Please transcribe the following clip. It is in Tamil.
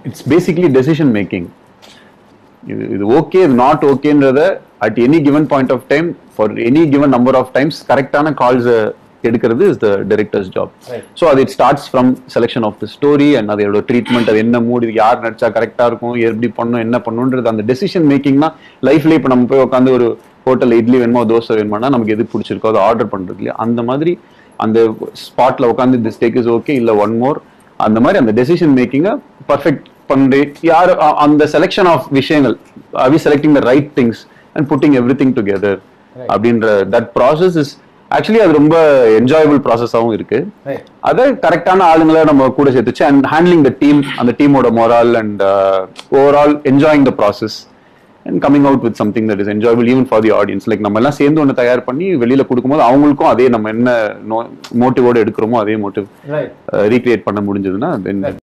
இட்ஸ் பேசிக்லி டெசிஷன் மேக்கிங் இது இது ஓகே இது நாட் ஓகேன்றத at any given point of time for any given number of times கரெக்டான கால்ஸ் எடுக்கிறது is the director's job Right. So அது it starts from selection of the story and அதோட ட்ரீட்மெண்ட் அது என்ன மூடு இது யார் நடிச்சா கரெக்டா இருக்கும் எப்படி பண்ணணும் என்ன பண்ணணுன்றது அந்த டெசிஷன் மேக்கிங்னா லைஃப்ல இப்போ நம்ம போய் உட்காந்து ஒரு ஹோட்டல் இட்லி வேணுமோ தோசை வேணுமானா நமக்கு எது பிடிச்சிருக்கோ அதை ஆர்டர் பண்றது இல்லையா அந்த மாதிரி அந்த ஸ்பாட்ல உட்காந்து திஸ் டேக் இஸ் ஓகே இல்ல ஒன் மோர் அந்த மாதிரி அந்த டெசிஷன் மேக்கிங்கை பர்ஃபெக்ட் பண்ணி யார் அ- அந்த செலெக்ஷன் ஆஃப் விஷயங்கள் are we selecting the right things and putting everything together அப்படின்ற தட் ப்ராசஸ் இஸ் ஆக்சுவலி அது ரொம்ப என்ஜாயபிள் ப்ராசஸாகவும் இருக்கு Right. அதை கரெக்டான ஆளுங்களை நம்ம கூட சேர்த்துச்சு அண்ட் ஹேண்ட்லிங் த டீம் அந்த டீமோட morale and overall enjoying the process and coming out with something that is enjoyable even for the audience like நம்ம எல்லாம் சேர்ந்து ஒன்று தயார் பண்ணி வெளியில கொடுக்கும்போது அவங்களுக்கும் அதே நம்ம என்ன மோட்டிவோட எடுக்கிறோமோ அதே மோட்டிவ் ரைட் ரீக்ரியேட் பண்ண முடிஞ்சதுன்னா then